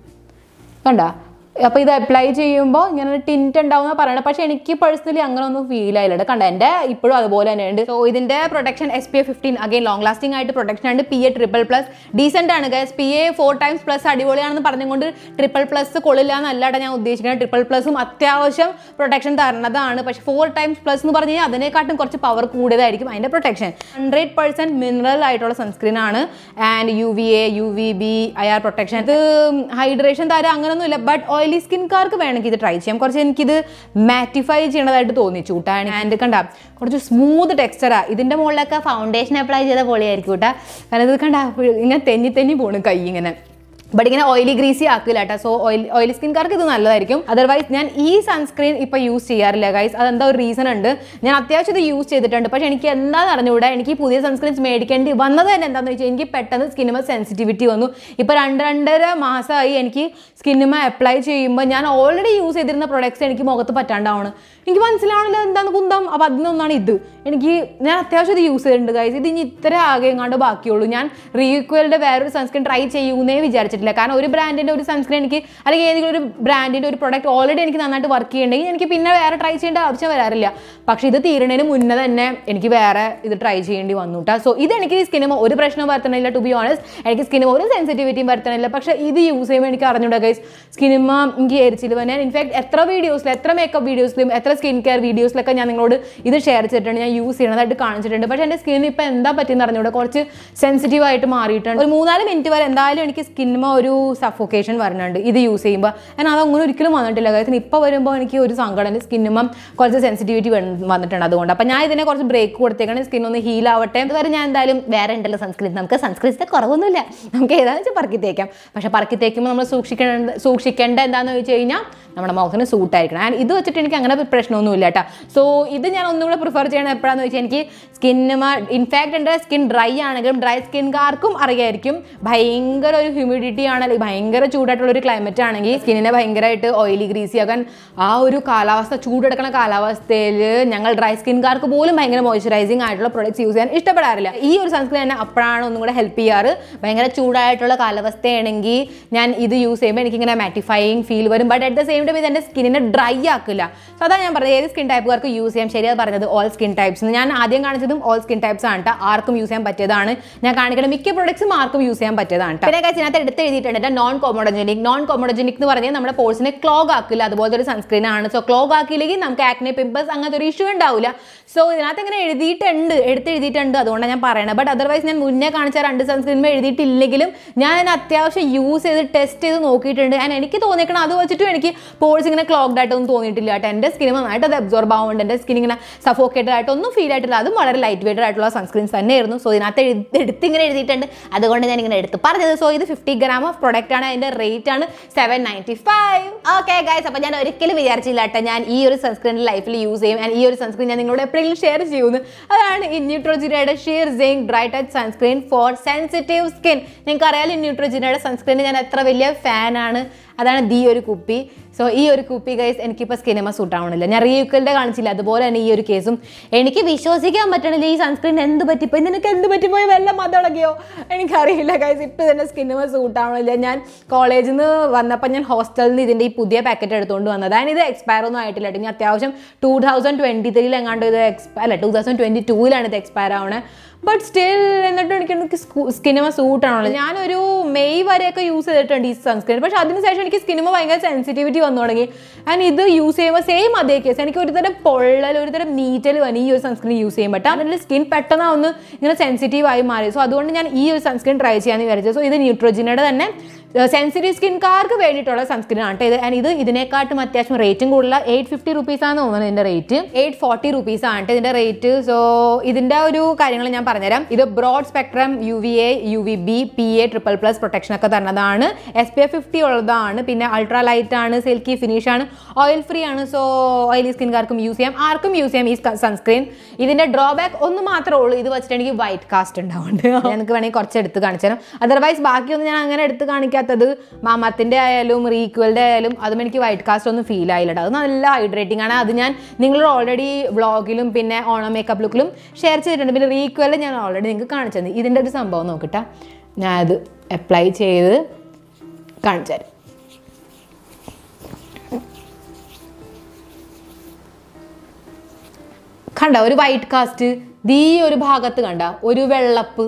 കണ്ട അപ്പോൾ ഇത് അപ്ലൈ ചെയ്യുമ്പോൾ ഇങ്ങനെ ടിൻറ്റ് ഉണ്ടാവുന്ന പറയണത് പക്ഷേ എനിക്ക് പേഴ്സണലി അങ്ങനെ ഒന്നും ഫീൽ ആയില്ല കണ്ട എൻ്റെ ഇപ്പോഴും അതുപോലെ തന്നെ ഉണ്ട് സോ ഇതിൻ്റെ protection S P A fifteen again long lasting ആയിട്ട് പ്രൊട്ടക്ഷൻ ഉണ്ട് P A triple plus decent ആണ് guys P A four times plus അടിപൊളിയാണെന്ന് പറഞ്ഞുകൊണ്ട് ട്രിപ്പിൾ പ്ലസ് കൊള്ളില്ല എന്നല്ലാണ്ട് ഞാൻ ഉദ്ദേശിക്കുന്നത് ട്രിപ്പിൾ പ്ലസും അത്യാവശ്യം പ്രൊട്ടക്ഷൻ തരണതാണ് പക്ഷേ ഫോർ ടൈംസ് പ്ലസ് എന്ന് പറഞ്ഞു കഴിഞ്ഞാൽ അതിനെക്കാട്ടും കുറച്ച് പവർ കൂടിയതായിരിക്കും അതിൻ്റെ പ്രൊട്ടക്ഷൻ ഹൺഡ്രഡ് പെർസെൻറ്റ് മിനറൽ ആയിട്ടുള്ള സൺസ്ക്രീൻ ആണ് and U V A U V B I R protection ഇത് ഹൈഡ്രേഷൻ തരാം അങ്ങനെയൊന്നുമില്ല ബട്ട് ഓയിലി സ്കിൻകാർക്ക് വേണമെങ്കിൽ ഇത് ട്രൈ ചെയ്യാം കുറച്ച് എനിക്കിത് മാറ്റിഫൈ ചെയ്യണതായിട്ട് തോന്നി ചൂട്ടാൻ ആൻഡ് കണ്ട കുറച്ച് സ്മൂത്ത് ടെക്സ്ചറാ ഇതിൻ്റെ മുകളിലൊക്കെ ഫൗണ്ടേഷൻ അപ്ലൈ ചെയ്ത പൊളിയായിരിക്കും കേട്ടോ കാരണം ഇത് കണ്ട ഇങ്ങനെ തെന്നി തെന്നി പോണു കൈ ഇങ്ങനെ ബട്ട് ഇങ്ങനെ ഓയിലി ഗ്രീസി ആക്കില്ല കേട്ടോ സോ ഓയിൽ ഓയിലി സ്കിൻകാർക്ക് ഇത് നല്ലതായിരിക്കും അതർവൈസ് ഞാൻ ഈ സൺസ്ക്രീൻ ഇപ്പോൾ യൂസ് ചെയ്യാറില്ല ഗൈസ് അതെന്താ ഒരു റീസൺ ഉണ്ട് ഞാൻ അത്യാവശ്യം ഇത് യൂസ് ചെയ്തിട്ടുണ്ട് പക്ഷേ എനിക്ക് എന്താണെന്ന് അറിഞ്ഞുകൂടാ എനിക്ക് ഈ പുതിയ സൺസ്ക്രീൻസ് മേടിക്കേണ്ടി വന്നത് തന്നെ എന്താണെന്ന് വെച്ചാൽ എനിക്ക് പെട്ടെന്ന് സ്കിന്നുമ സെൻസിറ്റിവിറ്റി വന്നു ഇപ്പോൾ രണ്ട് രണ്ടര മാസമായി എനിക്ക് സ്കിന്നുമ അപ്ലൈ ചെയ്യുമ്പോൾ ഞാൻ ഓൾറെഡി യൂസ് ചെയ്തിരുന്ന പ്രൊഡക്ട്സ് എനിക്ക് മുഖത്ത് പറ്റാണ്ടാവണം എനിക്ക് മനസ്സിലാവണില്ല എന്താണ് കുന്തം അപ്പോൾ അതിനൊന്നാണ് ഇത് എനിക്ക് ഞാൻ അത്യാവശ്യം ഇത് യൂസ് ചെയ്തിട്ടുണ്ട് ഗൈസ് ഇത് ഇനി ഇത്ര ആകെ എങ്ങാണ്ട് ബാക്കിയുള്ളൂ ഞാൻ റീക്വലിൻ്റെ വേറൊരു സൺസ്ക്രീൻ ട്രൈ ചെയ്യുന്നേ വിചാരിച്ചിട്ടില്ല കാരണം ഒരു ബ്രാൻഡിൻ്റെ ഒരു സൺസ്ക്രീൻ എനിക്ക് അല്ലെങ്കിൽ ഏതെങ്കിലും ഒരു ബ്രാൻഡിൻ്റെ ഒരു പ്രൊഡക്റ്റ് ഓൾറെഡി എനിക്ക് നന്നായിട്ട് വർക്ക് ചെയ്യണമെങ്കിൽ എനിക്ക് പിന്നെ വേറെ ട്രൈ ചെയ്യേണ്ട ആവശ്യം വരാറില്ല പക്ഷേ ഇത് തീരണതിന് മുന്നേ തന്നെ എനിക്ക് വേറെ ഇത് ട്രൈ ചെയ്യേണ്ടി വന്നു കേട്ടോ സോ ഇത് എനിക്ക് സ്കിന്നും ഒരു പ്രശ്നവും വരുത്തണില്ല ടു ബി ഓണസ്റ്റ് എനിക്ക് സ്കിന്നും ഒരു സെൻസിറ്റിവിറ്റിയും വരുത്തണില്ല പക്ഷേ ഇത് യൂസ് ചെയ്യുമ്പോൾ എനിക്ക് അറിഞ്ഞൂടാ ഗൈസ് സ്കിനിമ എനിക്ക് എരിച്ചിൽ ഞാൻ ഇൻഫാക്ട് എത്ര വീഡിയോസിൽ എത്ര മേക്കപ്പ് വീഡിയോസിലും എത്ര സ്കിൻ കെയർ വീഡിയോസിലൊക്കെ ഞാൻ നിങ്ങളോട് ഇത് ഷെയർ ചെയ്തിട്ടുണ്ട് ഞാൻ യൂസ് ചെയ്യണതായിട്ട് കാണിച്ചിട്ടുണ്ട് പക്ഷേ എൻ്റെ സ്കിന്നിന് ഇപ്പോൾ എന്താ പറ്റിയെന്ന് അറിഞ്ഞൂടെ കുറച്ച് സെൻസിറ്റീവ് ആയിട്ട് മാറിയിട്ടുണ്ട് ഒരു മൂന്നാല് മിനിറ്റ് വരെ എന്തായാലും എനിക്ക് സ്കിന്നിമ ഒരു സഫോക്കേഷൻ വരുന്നുണ്ട് ഇത് യൂസ് ചെയ്യുമ്പോൾ ഞാൻ അതങ്ങനെ ഒരിക്കലും വന്നിട്ടില്ല കാരണം ഇപ്പോൾ വരുമ്പോൾ എനിക്ക് ഒരു സങ്കടം എൻ്റെ സ്കിന്നിമ കുറച്ച് സെൻസിറ്റിവിറ്റി വന്നിട്ടുണ്ട് അതുകൊണ്ട് അപ്പോൾ ഞാൻ ഇതിനെ കുറച്ച് ബ്രേക്ക് കൊടുത്തേക്കാണ് സ്കിൻ ഒന്ന് ഹീൽ ആവട്ടെ അതുവരെ ഞാൻ എന്തായാലും വേറെ ഉണ്ടല്ലോ സൺസ്ക്രീൻ നമുക്ക് സൺസ്ക്രീൻസിൻ്റെ കുറവൊന്നുമില്ല നമുക്ക് ഏതാണെന്ന് വെച്ചാൽ പറക്കി തേക്കാം പക്ഷേ പറക്കി തേക്കുമ്പോൾ നമ്മൾ സൂക്ഷിക്കേണ്ട സൂക്ഷിക്കേണ്ട എന്താണെന്ന് വെച്ച് കഴിഞ്ഞാൽ നമ്മുടെ മുഖത്തിന് സൂട്ടായിരിക്കണം ആൻഡ് ഇത് വെച്ചിട്ട് എനിക്ക് അങ്ങനെ പ്രശ്നമൊന്നുമില്ല കേട്ടോ സോ ഇത് ഞാൻ ഒന്നും കൂടെ പ്രിഫർ ചെയ്യണം എപ്പോഴാന്ന് വെച്ചാൽ എനിക്ക് സ്കിന്ന് ഇൻഫാക്ട് എൻ്റെ സ്കിൻ ഡ്രൈ ആണെങ്കിലും ഡ്രൈ സ്കിൻകാർക്കും അറിയായിരിക്കും ഭയങ്കര ഒരു ഹ്യൂമിഡിറ്റി ആണ് അല്ലെങ്കിൽ ഭയങ്കര ചൂടായിട്ടുള്ള ഒരു ക്ലൈമറ്റ് ആണെങ്കിൽ സ്കിന്നിനെ ഭയങ്കരമായിട്ട് ഓയിലി ഗ്രീസി ആക്കാൻ ആ ഒരു കാലാവസ്ഥ ചൂടെടുക്കുന്ന കാലാവസ്ഥയിൽ ഞങ്ങൾ ഡ്രൈ സ്കിൻകാർക്ക് പോലും ഭയങ്കര മോയ്സ്ചറൈസിങ് ആയിട്ടുള്ള പ്രൊഡക്ട്സ് യൂസ് ചെയ്യാൻ ഇഷ്ടപ്പെടാറില്ല ഈ ഒരു സൺസ്ക്രീൻ തന്നെ അപ്പോഴാണ് ഒന്നും കൂടെ ഹെൽപ്പ് ചെയ്യാറ് ഭയങ്കര ചൂടായിട്ടുള്ള കാലാവസ്ഥയാണെങ്കിൽ ഞാൻ ഇത് യൂസ് ചെയ്യുമ്പോൾ എനിക്കിങ്ങനെ മാറ്റിഫൈയിങ് ഫീൽ വരും but at the same time ഇത് എൻ്റെ സ്കിന്നിനെ ഡ്രൈ ആക്കില്ല സോ അതാണ് ഞാൻ പറഞ്ഞത് ഏത് സ്കിൻ ടൈപ്പുകാർക്ക് യൂസ് ചെയ്യാം ശരിയാണ് പറഞ്ഞത് ഓൾ സ്കിൻ ടൈപ്സ് ഞാൻ ആദ്യം കാണിച്ചതും ഓൾ സ്കിൻ ടൈപ്സ് ആണ് ട്ടോ. ആർക്കും യൂസ് ചെയ്യാൻ പറ്റിയതാണ് ഞാൻ കാണിക്കുന്ന മിക്ക പ്രൊഡക്ട്സും ആർക്കും യൂസ് ചെയ്യാൻ പറ്റിയതാണ് ട്ടോ. പിന്നെ കാര്യം ഇതിനകത്ത് എടുത്ത് എഴുതിയിട്ടുണ്ട് നോൺ കോമോഡജനിക് നോൺ കോമോഡജനിക് എന്ന് പറഞ്ഞാൽ നമ്മുടെ പോഴ്സിനെ ക്ലോഗ് ആക്കില്ല അതുപോലത്തെ ഒരു സൺസ്ക്രീൻ ആണ് സോ ക്ലോഗ് ആക്കിയില്ലെങ്കിൽ നമുക്ക് ആക്നെ പിമ്പിൾസ് അങ്ങനത്തെ ഒരു ഇഷ്യൂ ഉണ്ടാവില്ല സോ ഇതിനകത്ത് ഇങ്ങനെ എഴുതിയിട്ടുണ്ട് എടുത്ത് എഴുതിയിട്ടുണ്ട് അതുകൊണ്ടാണ് ഞാൻ പറയുന്നത് ബട്ട് അതർവൈസ് ഞാൻ മുന്നേ കാണിച്ച രണ്ട് സൺസ്ക്രീൻ എഴുതിയിട്ടില്ലെങ്കിലും ഞാൻ അതിന് അത്യാവശ്യം യൂസ് ചെയ്ത് ടെസ്റ്റ് ചെയ്ത് നോക്കിയിട്ടുണ്ട് ആൻഡ് എനിക്ക് തോന്നിക്കണം അത് വെച്ചിട്ടും എനിക്ക് പോഴ്സ് ഇങ്ങനെ ക്ലോഗ്ഡ് ആയിട്ടൊന്നും തോന്നിയിട്ടില്ല കേട്ടോ എൻ്റെ സ്കിൻ നന്നായിട്ട് അത് അബ്സോർബ് ആവുന്നുണ്ട് എൻ്റെ സ്കിൻ ഇങ്ങനെ സഫോക്കേറ്റഡ് ആയിട്ടൊന്നും ഫീൽ ആയിട്ടില്ല അതും വളരെ ലൈറ്റ് വെയ്റ്റഡ് ആയിട്ടുള്ള സൺസ്ക്രീൻസ് തന്നെയായിരുന്നു സോ ഇതിനകത്ത് എഴുതി- എടുത്ത് ഇങ്ങനെ എഴുതിയിട്ടുണ്ട് അതുകൊണ്ട് ഞാൻ ഇങ്ങനെ എടുത്ത് പറഞ്ഞത് സോ ഇത് ഫിഫ്റ്റി ഗ്രാം ഓഫ് പ്രൊഡക്റ്റ് ആണ് അതിൻ്റെ റേറ്റ് ആണ് seven ninety five okay guys അപ്പോൾ ഞാൻ ഒരിക്കലും വിചാരിച്ചില്ല കേട്ടോ ഞാൻ ഈ ഒരു സൺസ്ക്രീൻ ലൈഫിൽ യൂസ് ചെയ്യും ആൻഡ് ഈ ഒരു സൺസ്ക്രീൻ ഞാൻ നിങ്ങളോട് എപ്പോഴെങ്കിലും ഷെയർ ചെയ്യുന്നു അതാണ് ഈ ന്യൂട്രോജിനയുടെ sheer zinc dry touch sunscreen for sensitive skin നിങ്ങൾക്ക് അറിയാലോ ന്യൂട്രോജിനയുടെ സൺസ്ക്രീൻ ഞാൻ എത്ര വലിയ ഫാനാണ് അതാണ് ദി ഒരു കുപ്പി സോ ഈ ഒരു കുപ്പി ഗൈസ് എനിക്കിപ്പോൾ സ്കിനിമ സൂട്ട് ആവണില്ല ഞാൻ റീക്വലിൻ്റെ കാണിച്ചില്ല അതുപോലെ തന്നെ ഈ ഒരു കേസും എനിക്ക് വിശ്വസിക്കാൻ പറ്റണില്ല ഈ സൺസ്ക്രീൻ എന്ത് പറ്റിപ്പോയി നിനക്ക് എന്ത് പറ്റിപ്പോയി വല്ല മതളകിയോ എനിക്കറിയില്ല ഗൈസ് ഇപ്പോൾ ഇതിൻ്റെ സ്കിന്നിമ സൂട്ട് ആവണില്ല ഞാൻ കോളേജിൽ നിന്ന് വന്നപ്പോൾ ഞാൻ ഹോസ്റ്റലിൽ നിന്ന് ഇതിൻ്റെ ഈ പുതിയ പാക്കറ്റ് എടുത്തുകൊണ്ട് വന്നതാണ് ഇത് എക്സ്പയർ ഒന്നും ആയിട്ടില്ല കേട്ടോ. ഇനി അത്യാവശ്യം ടൂ തൗസൻഡ് ട്വൻറ്റി ത്രീയിൽ എങ്ങാണ്ട് ഇത് എക്സ്പയർ അല്ല ടൂ തൗസൻഡ് ട്വൻറ്റി ടൂവിലാണ് ഇത് എക്സ്പയർ ആവണേ ബട്ട് സ്റ്റിൽ എന്നിട്ട് എനിക്ക് സ്കിനിമ സൂട്ട് ആണല്ലോ ഞാനൊരു മെയ് വരെയൊക്കെ യൂസ് ചെയ്തിട്ടുണ്ട് ഈ സൺസ്ക്രീൻ പക്ഷെ അതിനുശേഷം എനിക്ക് സ്കിനിമ ഭയങ്കര സെൻസിറ്റിവിറ്റി വന്നു തുടങ്ങി ആൻഡ് ഇത് യൂസ് ചെയ്യുമ്പോൾ സെയിം അതേ കേസ് എനിക്ക് ഒരുതരം പൊള്ളൽ ഒരുതരം നീറ്റൽ വന്നു ഈ ഒരു സൺസ്ക്രീൻ യൂസ് ചെയ്യുമ്പോൾ ബട്ട് അതിൻ്റെ സ്കിൻ പെട്ടെന്ന് ഒന്ന് ഇങ്ങനെ സെൻസിറ്റീവ് ആയി മാറി സോ അതുകൊണ്ട് ഞാൻ ഈ ഒരു സൺസ്ക്രീൻ ട്രൈ ചെയ്യാമെന്ന് വിചാരിച്ചു സോ ഇത് ന്യൂട്രോജിനയുടെ തന്നെ സെൻസിറ്റീവ് സ്കിൻകാർക്ക് വേണ്ടിയിട്ടുള്ള സൺസ്ക്രീൻ ആണ് കേട്ടോ ഇത് ആൻഡ് ഇത് ഇതിനെക്കാട്ടും അത്യാവശ്യം റേറ്റും കൂടുതൽ എയ്റ്റ് ഫിഫ്റ്റി റുപ്പീസാന്ന് തോന്നുന്നത് ഇതിന്റെ റേറ്റ് എയ്റ്റ് ഫോർട്ടി റുപ്പീസ് ആണ് ട്ടോ ഇതിന്റെ റേറ്റ് സോ ഇതിന്റെ ഒരു കാര്യങ്ങൾ ഞാൻ പറഞ്ഞുതരാം ഇത് broad spectrum U V A U V B P A triple plus protection ഒക്കെ തരുന്നതാണ് എസ് പി എഫ് ഫിഫ്റ്റി ഉള്ളതാണ് പിന്നെ അൾട്രാ ലൈറ്റ് ആണ് സിൽക്കി ഫിനിഷ് ആണ് ഓയിൽ ഫ്രീ ആണ് സോ ഓയിലി സ്കിൻകാർക്കും യൂസ് ചെയ്യാം ആർക്കും യൂസ് ചെയ്യാം ഈ സൺസ്ക്രീൻ ഇതിന്റെ ഡ്രോബാക്ക് ഒന്ന് മാത്രമേ ഉള്ളൂ ഇത് വെച്ചിട്ട് എനിക്ക് വൈറ്റ് കാസ്റ്റ് ഉണ്ടാവുന്നുണ്ട് എനിക്ക് വേണമെങ്കിൽ കുറച്ച് എടുത്ത് കാണിച്ചു തരാം അതർവൈസ് ബാക്കിയൊന്നും ഞാൻ അങ്ങനെ എടുത്ത് കാണിക്കാത്തത് മാമത്തിന്റെ ആയാലും റീക്വലിന്റെ ആയാലും അതും എനിക്ക് വൈറ്റ് കാസ്റ്റ് ഒന്നും ഫീൽ ആയില്ല അത് നല്ല ഹൈഡ്രേറ്റിംഗ് ആണ് അത് ഞാൻ നിങ്ങൾ ഓൾറെഡി വ്ളോഗിലും പിന്നെ ഓണം മേക്കപ്പ് ലുക്കിലും ഷെയർ ചെയ്തിട്ടുണ്ട് പിന്നെ റീക്വലിൽ ഞാൻ ഓൾറെഡി നിങ്ങൾക്ക് കാണിച്ചു തന്നു ഇതിൻ്റെ ഒരു സംഭവം നോക്കിട്ടാ ഞാൻ അത് അപ്ലൈ ചെയ്ത് കാണിച്ചു തരാം കണ്ട ഒരു വൈറ്റ് കാസ്റ്റ് ദീ ഒരു ഭാഗത്ത് കണ്ട ഒരു വെള്ളപ്പ്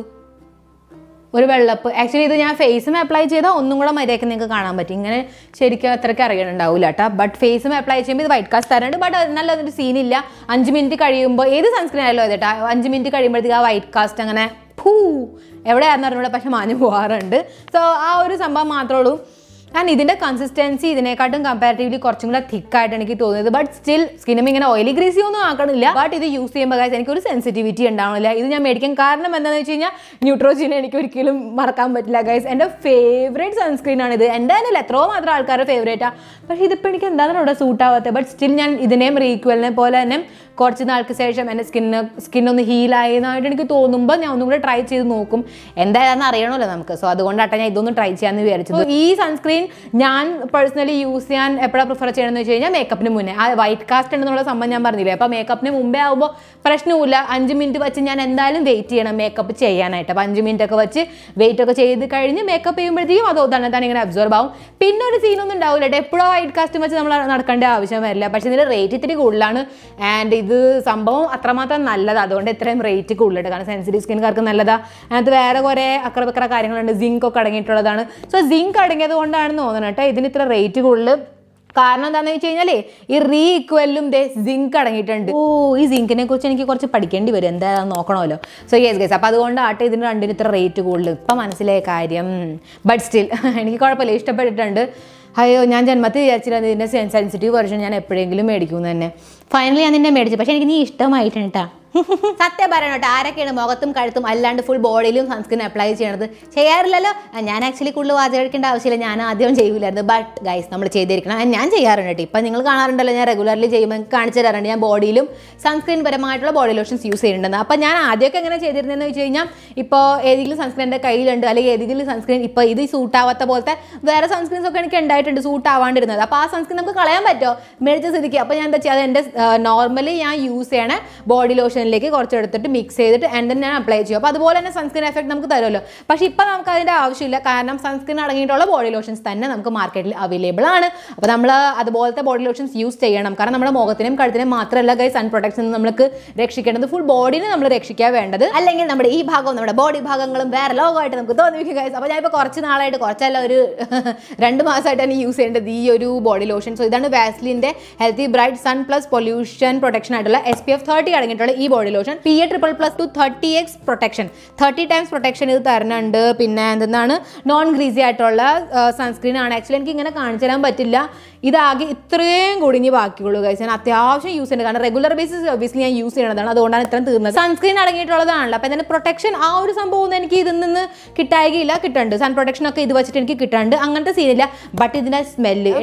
ഒരു വെള്ളപ്പ് ആക്ച്വലി ഇത് ഞാൻ ഫേസും അപ്ലൈ ചെയ്താൽ ഒന്നും കൂടെ മര്യാദയ്ക്ക് നിങ്ങൾക്ക് കാണാൻ പറ്റും ഇങ്ങനെ ശരിക്കും അത്രയ്ക്ക് അറിയണുണ്ടാവില്ല കേട്ടോ ബട്ട് ഫേസും അപ്ലൈ ചെയ്യുമ്പോൾ ഇത് വൈറ്റ് കാസ്റ്റ് തരുന്നുണ്ട് ബട്ട് നല്ല അതൊരു സീനില്ല അഞ്ച് മിനിറ്റ് കഴിയുമ്പോൾ ഏത് സൺസ്ക്രീൻ ആയാലും അതെ കേട്ടോ അഞ്ച് മിനിറ്റ് കഴിയുമ്പോഴത്തേക്ക് ആ വൈറ്റ് കാസ്റ്റ് അങ്ങനെ ഫൂ എവിടെയാണെന്ന് അറിഞ്ഞൂടെ പക്ഷെ മാഞ്ഞു പോകാറുണ്ട് സോ ആ ഒരു സംഭവം മാത്രമേ ഉള്ളൂ ആൻഡ് ഇതിൻ്റെ കൺസിസ്റ്റൻസി ഇതിനെക്കാട്ടും കമ്പാരിറ്റീവ്ലി കുറച്ചും കൂടെ തിക്കായിട്ട് എനിക്ക് തോന്നിയത് ബട്ട് സ്റ്റിൽ സ്കിന്നും ഇങ്ങനെ ഓയിലി ഗ്രീസി ഒന്നും ആക്കണില്ല ബട്ട് ഇത് യൂസ് ചെയ്യുമ്പോൾ guys എനിക്ക് ഒരു സെൻസിറ്റിവിറ്റി ഉണ്ടാവണില്ല ഇത് ഞാൻ മേടിക്കാൻ കാരണം എന്താണെന്ന് വെച്ച് കഴിഞ്ഞാൽ ന്യൂട്രോജിനെ എനിക്ക് ഒരിക്കലും മറക്കാൻ പറ്റില്ല ഗൈസ് എൻ്റെ ഫേവറേറ്റ് സൺസ്ക്രീൻ ആണ് ഇത് എൻ്റെ തന്നെ എത്രയോ മാത്രം ആൾക്കാരുടെ ഫേവറേറ്റാണ് പക്ഷേ ഇതിപ്പോൾ എനിക്ക് എന്താണ് ഇവിടെ സൂട്ട് ആവാത്തത് ബട്ട് സ്റ്റിൽ ഞാൻ ഇതിനെയും റീക്വലിനെ പോലെ തന്നെ കുറച്ച് നാൾക്ക് ശേഷം എൻ്റെ സ്കിന്ന് സ്കിന്നൊന്ന് ഹീലായെന്നായിട്ട് എനിക്ക് തോന്നുമ്പോൾ ഞാൻ ഒന്നും കൂടെ ട്രൈ ചെയ്ത് നോക്കും എന്തായാലും അറിയണമല്ലോ നമുക്ക് സോ അതുകൊണ്ടാണ് ഞാൻ ഇതൊന്നും ട്രൈ ചെയ്യാമെന്ന് വിചാരിച്ചത് ഈ സൺസ്ക്രീൻ ഞാൻ പേഴ്സണലി യൂസ് ചെയ്യാൻ എപ്പോഴാണ് പ്രിഫർ ചെയ്യണമെന്ന് വെച്ച് കഴിഞ്ഞാൽ മേക്കപ്പിന് മുന്നേ ആ വൈറ്റ് കാസ്റ്റ് ഉണ്ടെന്നുള്ള സംഭവം ഞാൻ പറഞ്ഞില്ലേ അപ്പോൾ മേക്കപ്പിന് മുമ്പേ ആകുമ്പോൾ പ്രശ്നമില്ല അഞ്ച് മിനിറ്റ് വെച്ച് ഞാൻ എന്തായാലും വെയിറ്റ് ചെയ്യണം മേക്കപ്പ് ചെയ്യാനായിട്ട് അപ്പോൾ അഞ്ച് മിനിറ്റ് ഒക്കെ വെച്ച് വെയിറ്റ് ഒക്കെ ചെയ്ത് കഴിഞ്ഞ് മേക്കപ്പ് ചെയ്യുമ്പോഴത്തേക്കും അത് തന്നെ തന്നെ ഇങ്ങനെ അബ്സോർബ് ആവും പിന്നെ ഒരു സീനൊന്നും ഉണ്ടാവില്ല കേട്ടോ എപ്പോഴും വൈറ്റ് കാസ്റ്റ് വെച്ച് നമ്മൾ നടക്കേണ്ട ആവശ്യം വരില്ല പക്ഷേ ഇതിൻ്റെ റേറ്റ് ഇത്തിരി കൂടുതലാണ് ആൻഡ് ഇത് സംഭവം അത്രമാത്രം നല്ലതാണ് അതുകൊണ്ട് ഇത്രയും റേറ്റ് കൂടുതലുണ്ട് കാരണം സെൻസിറ്റീവ് സ്കിൻകാർക്ക് നല്ലതാണ് അതിനകത്ത് വേറെ കുറേ അക്രബക്കറ കാര്യങ്ങളുണ്ട് സിങ്ക് ഒക്കെ അടങ്ങിയിട്ടുള്ളതാണ് സോ സിങ്ക് അടങ്ങിയത് കൊണ്ടാണെന്ന് തോന്നുന്നത് കേട്ടോ ഇതിന് ഇത്ര റേറ്റ് കൂടുതൽ കാരണം എന്താണെന്ന് വെച്ച് കഴിഞ്ഞാലേ ഈ റീ ഇക്വലും ദേ സിങ്ക് അടങ്ങിയിട്ടുണ്ട് ഓ ഈ സിങ്കിനെ കുറിച്ച് എനിക്ക് കുറച്ച് പഠിക്കേണ്ടി വരും എന്തായാലും നോക്കണമല്ലോ സോ യെസ് ഗേസ് അപ്പോൾ അതുകൊണ്ടാട്ടെ ഇതിന് രണ്ടിന് ഇത്ര റേറ്റ് കൂടുതൽ ഇപ്പം മനസ്സിലായ കാര്യം ബട്ട് സ്റ്റിൽ എനിക്ക് കുഴപ്പമില്ല ഇഷ്ടപ്പെട്ടിട്ടുണ്ട് അയ്യോ ഞാൻ ജന്മത്തിൽ വിചാരിച്ചില്ല ഇതിൻ്റെ സെൻസിറ്റീവ് വെർഷൻ ഞാൻ എപ്പോഴെങ്കിലും മേടിക്കും തന്നെ ഫൈനലി ഞാൻ നിന്നെ മേടിച്ചു പക്ഷേ എനിക്ക് നീ ഇഷ്ടമായിട്ടുണ്ട് കേട്ടോ സത്യം പറയണം കേട്ടോ ആരൊക്കെയാണ് മുഖത്തും കഴുത്തും അല്ലാണ്ട് ഫുൾ ബോഡിയിലും സൺസ്ക്രീൻ അപ്ലൈ ചെയ്യണത് ചെയ്യാറില്ലല്ലോ ആ, ഞാൻ ആക്ച്വലി കൂടുതൽ വാചകടിക്കേണ്ട ആവശ്യമില്ല ഞാൻ ആദ്യം ചെയ്യൂലായിരുന്നു ബട്ട് ഗൈസ് നമ്മൾ ചെയ്തിരിക്കണം ആ, ഞാൻ ചെയ്യാറുണ്ട് കേട്ടോ ഇപ്പം നിങ്ങൾ കാണാറുണ്ടല്ലോ ഞാൻ റെഗുലർലി ചെയ്യുമ്പോൾ എനിക്ക് കാണിച്ചു തരാറുണ്ട് ഞാൻ ബോഡിയിലും സൺസ്ക്രീൻ പരമായിട്ടുള്ള ബോഡി ലോഷൻസ് യൂസ് ചെയ്യുന്നുണ്ടെന്ന് അപ്പം ഞാൻ ആദ്യമൊക്കെ എങ്ങനെ ചെയ്തിരുന്നതെന്ന് വെച്ച് കഴിഞ്ഞാൽ ഇപ്പോൾ ഏതെങ്കിലും സൺസ്ക്രീൻ എൻ്റെ കയ്യിലുണ്ട് അല്ലെങ്കിൽ ഏതെങ്കിലും സൺസ്ക്രീൻ ഇപ്പോൾ ഇത് സൂട്ട് ആവാത്ത പോലത്തെ വേറെ സൺസ്ക്രീൻസ് ഒക്കെ എനിക്ക് ഉണ്ടായിട്ടുണ്ട് സൂട്ട് ആവാണ്ടിരുന്നത് അപ്പോൾ ആ സൺസ്ക്രീൻ നമുക്ക് കളയാൻ പറ്റുമോ മേടിച്ച സ്ഥിതിക്ക് അപ്പോൾ ഞാൻ എന്താ ചെയ്യുക അത് എൻ്റെ നോർമലി ഞാൻ യൂസ് ചെയ്യണ ബോഡി ലോഷനിലേക്ക് കുറച്ച് എടുത്തിട്ട് മിക്സ് ചെയ്തിട്ട് ആൻഡ് then ഞാൻ അപ്ലൈ ചെയ്യും അപ്പോൾ അതുപോലെ തന്നെ സൺസ്ക്രീൻ എഫക്ട് നമുക്ക് തരുമല്ലോ പക്ഷേ ഇപ്പോൾ നമുക്ക് അതിൻ്റെ ആവശ്യമില്ല കാരണം സൺസ്ക്രീൻ അടങ്ങിയിട്ടുള്ള ബോഡി ലോഷൻസ് തന്നെ നമുക്ക് മാർക്കറ്റിൽ അവൈലബിൾ ആണ് അപ്പോൾ നമ്മൾ അതുപോലത്തെ ബോഡി ലോഷൻസ് യൂസ് ചെയ്യണം കാരണം നമ്മുടെ മുഖത്തിനും കഴുത്തിനും മാത്രമല്ല ഗൈ സൺ പ്രൊട്ടക്ഷൻ നമുക്ക് രക്ഷിക്കേണ്ടത് ഫുൾ ബോഡിനെ നമ്മൾ രക്ഷിക്കാൻ വേണ്ടത് അല്ലെങ്കിൽ നമ്മുടെ ഈ ഭാഗവും നമ്മുടെ ബോഡി ഭാഗങ്ങളും വേറെ ലോകമായിട്ട് നമുക്ക് തോന്നിപ്പിക്കും ഗൈസ് അപ്പോൾ ഞാനിപ്പോൾ കുറച്ച് നാളായിട്ട് കുറച്ചല്ല ഒരു രണ്ട് മാസമായിട്ട് തന്നെ യൂസ് ചെയ്യേണ്ടത് ഈ ഒരു ബോഡി ലോഷൻ സോ ഇതാണ് വാസ്ലിൻ്റെ healthy bright sun plus pollution protection ആയിട്ടുള്ള എസ് പി എഫ് തേർട്ടി അടങ്ങിയിട്ടുള്ള ഈ body lotion P A triple plus two thirty X protection thirty times protection ഇത് തരുന്നുണ്ട് പിന്നെ എന്താണ് നോൺ ഗ്രീസി ആയിട്ടുള്ള സൺസ്ക്രീൻ ആണ് ആക്ച്വലി എനിക്ക് ഇങ്ങനെ കാണിച്ചു തരാൻ പറ്റില്ല ഇതാകെ ഇത്രയും കുടുങ്ങി ബാക്കിയുള്ളൂ കഴിച്ച് ഞാൻ അത്യാവശ്യം യൂസ് ചെയ്യുന്നത് കാരണം റെഗുലർ ബേസിസ് ഒബിയസ്ലി ഞാൻ യൂസ് ചെയ്യണതാണ് അതുകൊണ്ടാണ് ഇത്രയും തീർന്നത് സൺസ്ക്രീൻ അടങ്ങിയിട്ടുള്ളതാണല്ലോ അപ്പം ഇതിന് പ്രൊട്ടക്ഷൻ ആ ഒരു സംഭവം ഒന്നും എനിക്ക് ഇതിൽ നിന്ന് കിട്ടായികയില്ല കിട്ടുന്നുണ്ട് സൺ പ്രൊട്ടക്ഷൻ ഒക്കെ ഇത് വെച്ചിട്ട് എനിക്ക് കിട്ടുന്നുണ്ട് അങ്ങനത്തെ സീനില്ല ബട്ട് ഇതിൻ്റെ സ്മെല്ല്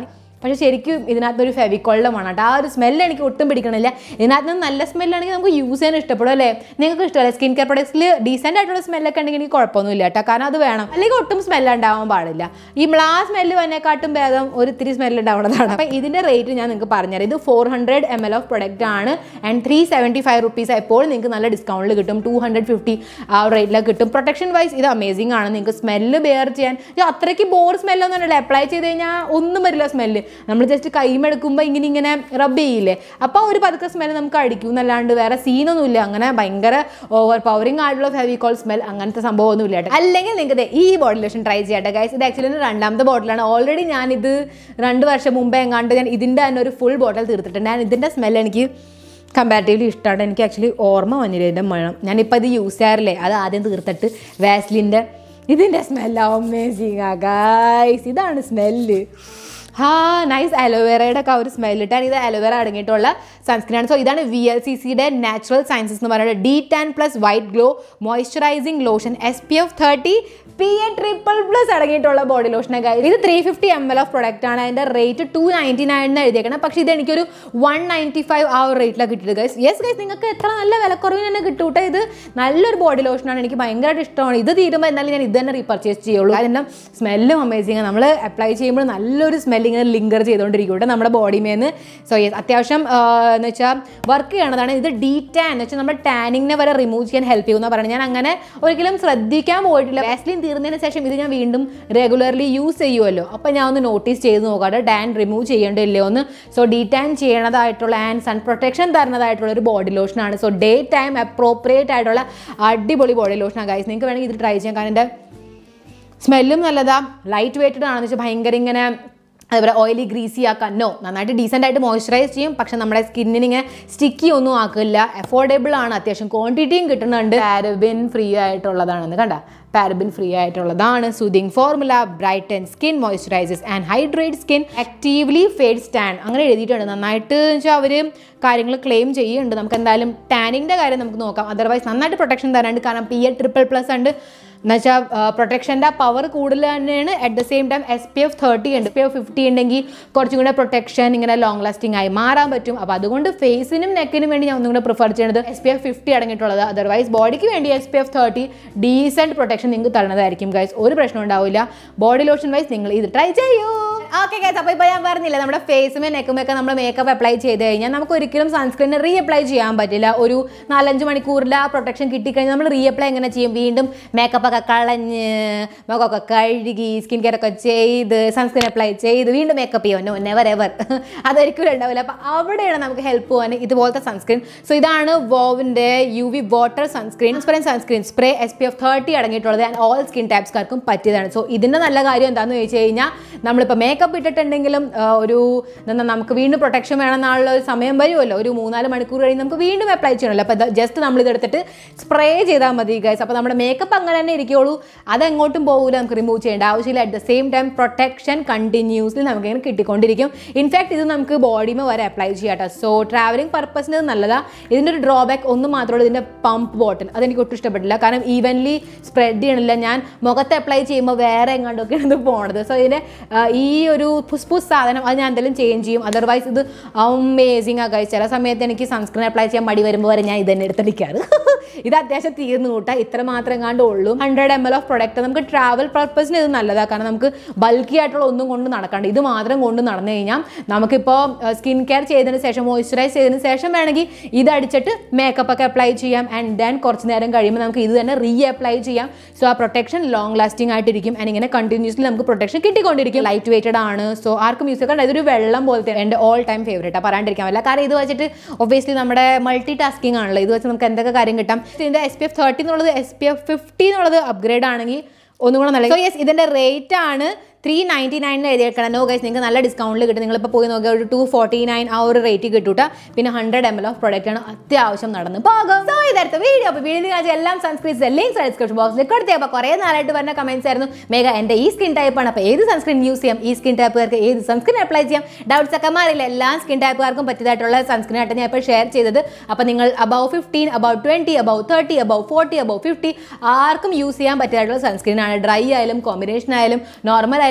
പക്ഷേ ശരിക്കും ഇതിനകത്തൊരു ഫെവിക്കോളിൻ്റെ മണം കേട്ടോ ആ ഒരു സ്മെല്ല് എനിക്ക് ഒട്ടും പിടിക്കണില്ല ഇതിനകത്ത് നിന്ന് നല്ല സ്മെല്ലാണെങ്കിൽ നമുക്ക് യൂസ് ചെയ്യാൻ ഇഷ്ടപ്പെടും അല്ലേ നിങ്ങൾക്ക് ഇഷ്ടമല്ലേ സ്കിൻ കെയർ പ്രൊഡക്ട്സിൽ ഡീസെൻ്റ് ആയിട്ടുള്ള സ്മെല്ലൊക്കെ ഉണ്ടെങ്കിൽ എനിക്ക് കുഴപ്പമൊന്നുമില്ല കേട്ടോ കാരണം അത് വേണം അല്ലെങ്കിൽ ഒട്ടും സ്മെല്ല് ഉണ്ടാവാൻ പാടില്ല ഈ മ്ലാ സ്മെല്ല് വന്നേക്കാട്ടും ഭേദം ഒരു ഇത്തിരി സ്മെല്ല് ഉണ്ടാവുന്നതാണ് അപ്പം ഇതിൻ്റെ റേറ്റ് ഞാൻ നിങ്ങൾക്ക് പറഞ്ഞുതരാം ഇത് four hundred M L of product ആണ് and three seventy five rupees എപ്പോഴും നിങ്ങൾക്ക് നല്ല ഡിസ്കൗണ്ടിൽ കിട്ടും ടു ഹൺഡ്രഡ് ഫിഫ്റ്റി ആ റേറ്റിലൊക്കെ കിട്ടും പ്രൊട്ടക്ഷൻ വൈസ് ഇത് അമേസിംഗ് ആണ് നിങ്ങൾക്ക് സ്മെല്ല് ബെയർ ചെയ്യാൻ ഇത് അത്രയ്ക്ക് ബോർ സ്മെല്ലൊന്നും അല്ല അപ്ലൈ ചെയ്ത് കഴിഞ്ഞാൽ ഒന്നും വരില്ല സ്മെല്ല് നമ്മൾ ജസ്റ്റ് കൈമെടുക്കുമ്പോൾ ഇങ്ങനെ ഇങ്ങനെ റബ്ബ് ചെയ്യില്ലേ അപ്പോൾ ഒരു പതുക്കെ സ്മെല്ല് നമുക്ക് അടിക്കും എന്നല്ലാണ്ട് വേറെ സീനൊന്നുമില്ല അങ്ങനെ ഭയങ്കര ഓവർ പവറിങ് ആയിട്ടുള്ള ഫെവിക്കോൾ സ്മെൽ അങ്ങനത്തെ സംഭവമൊന്നും ഇല്ല കേട്ടോ അല്ലെങ്കിൽ നിങ്ങൾക്ക് ദേ ഈ ബോഡി ലോഷൻ ട്രൈ ചെയ്യട്ടെ ഗൈസ് ഇത് ആക്ച്വലി രണ്ടാമത്തെ ബോട്ടിലാണ് ഓൾറെഡി ഞാനിത് രണ്ട് വർഷം മുമ്പേ എങ്ങാണ്ട് ഞാൻ ഇതിൻ്റെ തന്നെ ഒരു ഫുൾ ബോട്ടിൽ തീർത്തിട്ടുണ്ട് ഞാൻ ഇതിൻ്റെ സ്മെൽ എനിക്ക് കമ്പാരിറ്റീവ്ലി ഇഷ്ടമാണ് എനിക്ക് ആക്ച്വലി ഓർമ്മ വന്നില്ല ഇതിൻ്റെ മണം ഞാനിപ്പോൾ ഇത് യൂസ് ചെയ്യാറില്ലേ അത് ആദ്യം തീർത്തിട്ട് വാസ്ലിൻ്റെ ഇതിൻ്റെ സ്മെല്ല് അമേസിങ് ആ ഗൈസ് ഇതാണ് സ്മെല്ല് ഹാ നൈസ് അലോവേറയുടെ ഒക്കെ ആ ഒരു സ്മെല്ല് ഇട്ടാണ് ഇത് അലോവേറ അടങ്ങിയിട്ടുള്ള സൺസ്ക്രീൻ ആണ് സോ ഇതാണ് വി എൽ സി സിയുടെ നാച്ചുറൽ സയൻസസ് എന്ന് പറയുന്നത് de tan plus white glow moisturising lotion S P F thirty P A triple plus അടങ്ങിയിട്ടുള്ള ബോഡി ലോഷൻ ഗൈസ് ഇത് three fifty M L of product ആണ് അതിൻ്റെ rate to ninety nine എന്ന് എഴുതിയേക്കണം പക്ഷേ ഇത് എനിക്കൊരു വൺ നയൻറ്റി ഫൈവ് ആ ഒരു റേറ്റിലാണ് കിട്ടിയത് ഗൈസ് യെസ് ഗൈസ് നിങ്ങൾക്ക് എത്ര നല്ല വിലക്കുറവിന് തന്നെ കിട്ടൂട്ടെ ഇത് നല്ലൊരു ബോഡി ലോഷനാണ് എനിക്ക് ഭയങ്കരമായിട്ട് ഇഷ്ടമാണ് ഇത് തീരുമ്പോൾ എന്നാലും ഞാൻ ഇത് തന്നെ റീപർച്ചേസ് ചെയ്യുള്ളൂ അതിൻ്റെ സ്മെല്ലും അമേസിങ് നമ്മൾ അപ്ലൈ ചെയ്യുമ്പോൾ നല്ലൊരു സ്മെല്ല് ഇങ്ങനെ ലിങ്കർ ചെയ്തുകൊണ്ടിരിക്കും കേട്ടോ നമ്മുടെ ബോഡിമേന്ന് സോ യെസ് അത്യാവശ്യം ആ, എന്ന് വെച്ചാൽ വർക്ക് ചെയ്യണതാണ് ഇത് ഡീ ടാൻ എന്ന് വെച്ചാൽ നമ്മുടെ ടാനിങ്ങിനെ വരെ റിമൂവ് ചെയ്യാൻ ഹെൽപ്പ് ചെയ്യുമെന്ന് പറയുന്നത് ഞാൻ അങ്ങനെ ഒരിക്കലും ശ്രദ്ധിക്കാൻ പോയിട്ടില്ല വാസ്ലിൻ തീർന്നതിന് ശേഷം ഇത് ഞാൻ വീണ്ടും റെഗുലർലി യൂസ് ചെയ്യുമല്ലോ അപ്പോൾ ഞാൻ ഒന്ന് നോട്ടീസ് ചെയ്ത് നോക്കാട്ടെ ടാൻ റിമൂവ് ചെയ്യേണ്ടില്ലയോ എന്ന് സോ ഡീ ടാൻ ചെയ്യണതായിട്ടുള്ള ആൻഡ് സൺ പ്രൊട്ടക്ഷൻ തരുന്നതായിട്ടുള്ള ഒരു ബോഡി ലോഷനാണ് സോ ഡേ ടൈം അപ്രോപ്രിയേറ്റ് ആയിട്ടുള്ള അടിപൊളി ബോഡി ലോഷനാണ് ഗൈസ് നിങ്ങൾക്ക് വേണമെങ്കിൽ ഇത് ട്രൈ ചെയ്യാം കാരണം എൻ്റെ സ്മെല്ലും നല്ലതാ ലൈറ്റ് വെയ്റ്റഡ് ആണെന്ന് വെച്ചാൽ ഭയങ്കര ഇങ്ങനെ അതുപോലെ ഓയിലി ഗ്രീസി ആക്കാനോ നന്നായിട്ട് ഡീസൻ്റ് ആയിട്ട് മോയ്സ്ചറൈസ് ചെയ്യും പക്ഷെ നമ്മുടെ സ്കിന്നിന് ഇങ്ങനെ സ്റ്റിക്കി ഒന്നും ആക്കില്ല അഫോർഡബിൾ ആണ് അത്യാവശ്യം ക്വാണ്ടിറ്റിയും കിട്ടുന്നുണ്ട് പാരബിൻ ഫ്രീ ആയിട്ടുള്ളതാണെന്ന് കണ്ട പാരബിൻ ഫ്രീ ആയിട്ടുള്ളതാണ് soothing formula brighten skin moisturises and hydrate skin actively fade stand അങ്ങനെ എഴുതിയിട്ടുണ്ട് നന്നായിട്ട് വെച്ചാൽ അവർ കാര്യങ്ങൾ ക്ലെയിം ചെയ്യുന്നുണ്ട് നമുക്ക് എന്തായാലും ടാനിങ്ങിൻ്റെ കാര്യം നമുക്ക് നോക്കാം അതർവൈസ് നന്നായിട്ട് പ്രൊട്ടക്ഷൻ തരാനുണ്ട് കാരണം പി എ ട്രിപ്പിൾ പ്ലസ് ഉണ്ട് എന്നുവെച്ചാൽ പ്രൊട്ടക്ഷൻ്റെ പവർ കൂടുതൽ തന്നെയാണ് at the same time S P F thirty ഉണ്ട് എസ് പി എഫ് ഫിഫ്റ്റി ഉണ്ടെങ്കിൽ കുറച്ചും കൂടെ പ്രൊട്ടക്ഷൻ ഇങ്ങനെ ലോങ് ലാസ്റ്റിംഗ് ആയി മാറാൻ പറ്റും അപ്പോൾ അതുകൊണ്ട് ഫേസിനും നെക്കിനും വേണ്ടി ഞാൻ ഒന്നും കൂടെ പ്രിഫർ ചെയ്യുന്നത് എസ് പി എഫ് ഫിഫ്റ്റി അടങ്ങിയിട്ടുള്ളത് അതർവൈസ് ബോഡിക്ക് വേണ്ടി S P F thirty decent protection നിങ്ങൾക്ക് തരുന്നതായിരിക്കും ഗൈസ് ഒരു പ്രശ്നം ഉണ്ടാവില്ല ബോഡി ലോഷൻ വൈസ് നിങ്ങൾ ഇത് ട്രൈ ചെയ്യൂ ഓക്കെ ഗൈസ് അപ്പോൾ ഇപ്പോൾ ഞാൻ പറഞ്ഞില്ല നമ്മുടെ ഫേസുമേ നെക്കുമൊക്കെ നമ്മൾ മേക്കപ്പ് അപ്ലൈ ചെയ്ത് കഴിഞ്ഞാൽ നമുക്ക് ഒരിക്കലും സൺസ്ക്രീൻ റീ അപ്ലൈ ചെയ്യാൻ പറ്റില്ല ഒരു നാലഞ്ച് മണിക്കൂറിൽ ആ പ്രൊട്ടക്ഷൻ കിട്ടിക്കഴിഞ്ഞാൽ നമ്മൾ റീ അപ്ലൈ എങ്ങനെ ചെയ്യും വീണ്ടും മേക്കപ്പ് ഒക്കെ കളഞ്ഞ് മുഖമൊക്കെ കഴുകി സ്കിൻ കെയർ ഒക്കെ ചെയ്ത് സൺസ്ക്രീൻ അപ്ലൈ ചെയ്ത് വീണ്ടും മേക്കപ്പ് ചെയ്യും നോ നെവർ എവർ അതൊരിക്കലും ഉണ്ടാവില്ല അപ്പോൾ അവിടെയാണ് നമുക്ക് ഹെൽപ്പ് പോകാൻ ഇതുപോലത്തെ സൺസ്ക്രീൻ സോ ഇതാണ് വോവിൻ്റെ U V water sunscreen spray sunscreen spray S P F thirty അടങ്ങിയിട്ടുള്ളത് ആൻഡ് ഓൾ സ്കിൻ ടൈപ്സ്കാർക്കും പറ്റിയതാണ് സോ ഇതിൻ്റെ നല്ല കാര്യം എന്താണെന്ന് ചോദിച്ചു കഴിഞ്ഞാൽ നമ്മളിപ്പോൾ മേക്കപ്പ് ഇട്ടിട്ടുണ്ടെങ്കിലും ആ, ഒരു എന്താ നമുക്ക് വീണ്ടും പ്രൊട്ടക്ഷൻ വേണമെന്നുള്ള ഒരു സമയം വരുമല്ലോ ഒരു മൂന്നാല് മണിക്കൂർ കഴിഞ്ഞ് നമുക്ക് വീണ്ടും അപ്ലൈ ചെയ്യണമല്ലോ അപ്പോൾ ജസ്റ്റ് നമ്മൾ ഇതെടുത്തിട്ട് സ്പ്രേ ചെയ്താൽ മതി ഗൈസ് അപ്പോൾ നമ്മുടെ മേക്കപ്പ് അങ്ങനെ തന്നെ ഇരിക്കുള്ളൂ അതെങ്ങോട്ടും പോകില്ല നമുക്ക് റിമൂവ് ചെയ്യേണ്ട ആവശ്യമില്ല at the same time protection continuously നമുക്ക് ഇങ്ങനെ കിട്ടിക്കൊണ്ടിരിക്കും ഇൻഫാക്ട് ഇത് നമുക്ക് ബോഡിമേ വരെ അപ്ലൈ ചെയ്യാം കേട്ടോ സോ ട്രാവലിംഗ് പർപ്പസിന് ഇത് നല്ലതാണ് ഇതിൻ്റെ ഒരു ഡ്രോബാക്ക് ഒന്നും മാത്രമേ ഉള്ളൂ ഇതിൻ്റെ പമ്പ് ബോട്ടിൽ അതെനിക്ക് ഒട്ടും ഇഷ്ടപ്പെട്ടില്ല കാരണം ഈവൻലി സ്പ്രെഡ് ചെയ്യണില്ല ഞാൻ മുഖത്ത് അപ്ലൈ ചെയ്യുമ്പോൾ വേറെ എങ്ങാണ്ടൊക്കെയാണ് ഇത് പോണത് സോ ഇതിൻ്റെ ആ, ഈ ഒരു പുസ് പുസ് സാധനം അത് ഞാൻ എന്തെങ്കിലും ചേഞ്ച് ചെയ്യും അതർവൈസ് ഇത് അമേസിങ് ആ കഴിച്ച് ചില സമയത്ത് എനിക്ക് സൺസ്ക്രീൻ അപ്ലൈ ചെയ്യാൻ മടി വരുമ്പോൾ വരെ ഞാൻ ഇത് തന്നെ എടുത്തടിക്കാറ് ഇത് അത്യാവശ്യം തീർന്നു കൂട്ടാ ഇത്ര മാത്രം എങ്ങാണ്ട് ഉള്ളൂ hundred M L of product നമുക്ക് ട്രാവൽ പർപ്പസിന് ഇത് നല്ലതാണ് കാരണം നമുക്ക് ബൾക്കി ആയിട്ടുള്ള ഒന്നും കൊണ്ട് നടക്കാണ്ട് ഇത് മാത്രം കൊണ്ട് നടന്നു കഴിഞ്ഞാൽ നമുക്കിപ്പോൾ സ്കിൻ കെയർ ചെയ്തതിന് ശേഷം മോയ്സ്ചറൈസ് ചെയ്തതിന് ശേഷം വേണമെങ്കിൽ ഇത് അടിച്ചിട്ട് മേക്കപ്പ് ഒക്കെ അപ്ലൈ ചെയ്യാം ആൻഡ് ദെൻ കുറച്ച് നേരം കഴിയുമ്പോൾ നമുക്ക് ഇത് തന്നെ റീ അപ്ലൈ ചെയ്യാം സോ ആ പ്രൊട്ടക്ഷൻ ലോങ് ലാസ്റ്റിംഗ് ആയിട്ടിരിക്കും ആൻഡ് ഇങ്ങനെ കണ്ടിന്യൂസ്ലി നമുക്ക് പ്രൊട്ടക്ഷൻ കിട്ടിക്കൊണ്ടിരിക്കും ലൈറ്റ് വെയ്റ്റഡ് ആണ് സോ ആർക്കും യൂസ് ചെയ്യാൻ ഇതൊരു വെള്ളം പോലത്തെ എൻ്റെ ഓൾ ടൈം ഫേവറേറ്റ് പറയാണ്ടിരിക്കാൻ പറ്റില്ല കാരണം ഇത് വെച്ചിട്ട് ഒബ്വിയസ്ലി നമ്മുടെ മൾട്ടി ടാസ്കിങ് ആണല്ലോ ഇത് വെച്ച് നമുക്ക് എന്തൊക്കെ കാര്യം കിട്ടാം ഇതിൻ്റെ എസ് പി എഫ് തേർട്ടി എന്നുള്ളത് എസ് പി എഫ് ഫിഫ്റ്റി എന്നുള്ളത് അപ്ഗ്രേഡ് ആണെങ്കിൽ ഒന്നും കൂടെ നല്ല സോ യെസ് ഇതിൻ്റെ റേറ്റ് ആണ് ത്രീ നയൻറ്റി നയനിൽ എഴുതിയേക്കണം നോ ഗൈസ് നിങ്ങൾക്ക് നല്ല ഡിസ്കൗണ്ടിൽ കിട്ടും നിങ്ങളിപ്പോൾ പോയി നോക്കിയാൽ ഒരു ടു ഫോർട്ടി നയൻ ആ ഒരു റേറ്റ് കിട്ടൂട്ടാ പിന്നെ hundred M L of product ആണ് അത്യാവശ്യം നടന്ന് പോകും സോ ഇതടുത്ത വീഡിയോ അപ്പോൾ വീഡിയോ കാണിച്ച എല്ലാം സൺസ്ക്രീൻസ് ലിങ്ക്സ് ഡിസ്ക്രിപ്ഷൻ ബോക്സിൽ കൊടുത്തേ അപ്പോൾ കുറേ നാളായിട്ട് പറഞ്ഞ കമൻസ് ആയിരുന്നു മേഘ എൻ്റെ ഈ സ്കിൻ ടൈപ്പാണ് അപ്പോൾ ഏത് സൺസ്ക്രീൻ യൂസ് ചെയ്യാം ഈ സ്കിൻ ടൈപ്പുകാർക്ക് ഏത് സൺസ്ക്രീൻ അപ്ലൈ ചെയ്യാം ഡൗട്ട്സ് ഒക്കെ മാറില്ല എല്ലാ സ്കിൻ ടൈപ്പുകാർക്കും പറ്റിയതായിട്ടുള്ള സൺസ്ക്രീൻ ആയിട്ട് ഞാൻ ഇപ്പോൾ ഷെയർ ചെയ്തത് അപ്പോൾ നിങ്ങൾ above fifteen above twenty above thirty above forty above fifty ആർക്കും യൂസ് ചെയ്യാൻ പറ്റിയതായിട്ടുള്ള സൺസ്ക്രീൻ ആണ് ഡ്രൈ ആയാലും കോമ്പിനേഷൻ ആയാലും നോർമൽ ആയാലും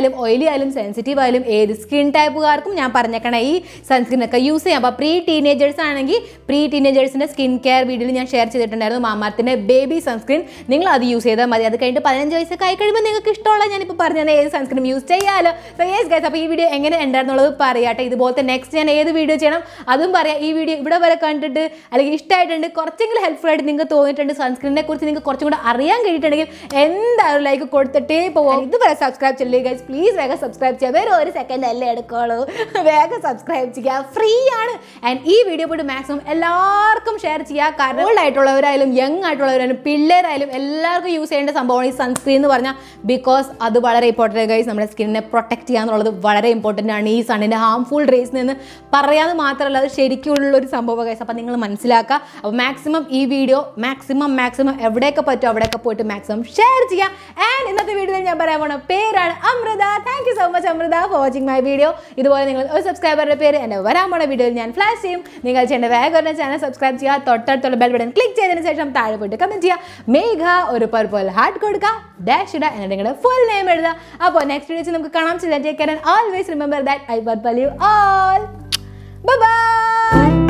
ആയാലും ഓയിലി ആയാലും സെൻസിറ്റീവ് ആയാലും ഏത് സ്കിൻ ടൈപ്പുകാർക്കും ഞാൻ പറഞ്ഞേക്കണ ഈ സൺസ്ക്രീൻ ഒക്കെ യൂസ് ചെയ്യാം അപ്പോൾ പ്രീ ടീനേജേഴ്സ് ആണെങ്കിൽ പ്രീ ടീനേജേഴ്സിൻ്റെ സ്കിൻ കെയർ വീഡിയോയിൽ ഞാൻ ഷെയർ ചെയ്തിട്ടുണ്ടായിരുന്നു മാമാർത്തിൻ്റെ ബേബി സൺസ്ക്രീൻ നിങ്ങൾ അത് യൂസ് ചെയ്താൽ മതി അത് കഴിഞ്ഞിട്ട് പതിനഞ്ച് വയസ്സൊക്കെ ആയി കഴിയുമ്പോൾ നിങ്ങൾക്ക് ഇഷ്ടമുള്ള ഞാനിപ്പോൾ പറഞ്ഞ ഏത് സൺസ്ക്രീൻ യൂസ് ചെയ്യാമല്ലോ സോ യേസ് ഗൈസ് അപ്പോൾ ഈ വീഡിയോ എങ്ങനെ ഉണ്ടായിരുന്നുള്ളത് പറയാട്ടെ ഇതുപോലത്തെ നെക്സ്റ്റ് ഞാൻ ഏത് വീഡിയോ ചെയ്യണം അതും പറയാം ഈ വീഡിയോ ഇവിടെ വരെ കണ്ടിട്ട് അല്ലെങ്കിൽ ഇഷ്ടമായിട്ടുണ്ട് കുറച്ചെങ്കിലും ഹെൽപ്ഫുൾ ആയിട്ട് നിങ്ങൾക്ക് തോന്നിയിട്ടുണ്ട് സൺസ്ക്രീനെ കുറിച്ച് നിങ്ങൾക്ക് കുറച്ചും കൂടെ അറിയാൻ കഴിഞ്ഞിട്ടുണ്ടെങ്കിൽ എന്തായാലും ലൈക്ക് കൊടുത്തിട്ടേ പോവാം ഇതുവരെ സബ്സ്ക്രൈബ് ചെയ്യില്ലേ ഗൈസ് പ്ലീസ് വേഗം സബ്സ്ക്രൈബ് ചെയ്യുക വേറെ ഒരു സെക്കൻഡ് അല്ലേ എടുക്കുള്ളൂ വേഗം സബ്സ്ക്രൈബ് ചെയ്യുക ഫ്രീ ആണ് ആൻഡ് ഈ വീഡിയോ പോയിട്ട് മാക്സിമം എല്ലാവർക്കും ഷെയർ ചെയ്യുക കാരണം ഓൾഡ് ആയിട്ടുള്ളവരായാലും യങ് ആയിട്ടുള്ളവരായാലും പിള്ളേരായാലും എല്ലാവർക്കും യൂസ് ചെയ്യേണ്ട സംഭവമാണ് ഈ സൺസ്ക്രീൻ എന്ന് പറഞ്ഞാൽ ബിക്കോസ് അത് വളരെ ഇമ്പോർട്ടൻ്റ് ഗൈസ് നമ്മുടെ സ്കിന്നിനെ പ്രൊട്ടക്ട് ചെയ്യുക എന്നുള്ളത് വളരെ ഇമ്പോർട്ടൻ്റ് ആണ് ഈ സണ്ണിൻ്റെ ഹാംഫുൾ റേസിൽ നിന്ന് പറയാതെ മാത്രമല്ല അത് ശരിക്കുള്ള ഒരു സംഭവം ഗൈസ് അപ്പോൾ നിങ്ങൾ മനസ്സിലാക്കുക അപ്പോൾ മാക്സിമം ഈ വീഡിയോ മാക്സിമം മാക്സിമം എവിടെയൊക്കെ പറ്റും അവിടെയൊക്കെ പോയിട്ട് മാക്സിമം ഷെയർ ചെയ്യാം ആൻഡ് ഇന്നത്തെ വീഡിയോയിൽ ഞാൻ പറയാൻ പോണ പേരാണ് Amrita thank you so much Amrita for watching my video ഇതുപോലെ നിങ്ങൾ ഒരു സബ്സ്ക്രൈബറുടെ പേര് എൻ്റെ വരാൻ പോണ വീഡിയോയിൽ ഞാൻ ഫ്ലാഷ് ചെയ്യും നിങ്ങൾ ചെയ്യേണ്ട വേഗം ഒരു ചാനൽ സബ്സ്ക്രൈബ് ചെയ്യുക തൊട്ടടുത്തുള്ള ബെൽ ബട്ടൺ ക്ലിക്ക് ചെയ്തതിന് ശേഷം താഴെ പോയിട്ട് കമൻറ്റ് ചെയ്യുക മേഘ ഒരു പർപ്പിൾ ഹാർട്ട് കൊടുക്കുക ഡാഷ് ഇടുക എന്നിട്ട് നിങ്ങളുടെ ഫുൾ നെയിം എഴുതുക അപ്പോൾ നെക്സ്റ്റ് വീഡിയോസ് നമുക്ക് കാണാം take care and always remember that I purple you all by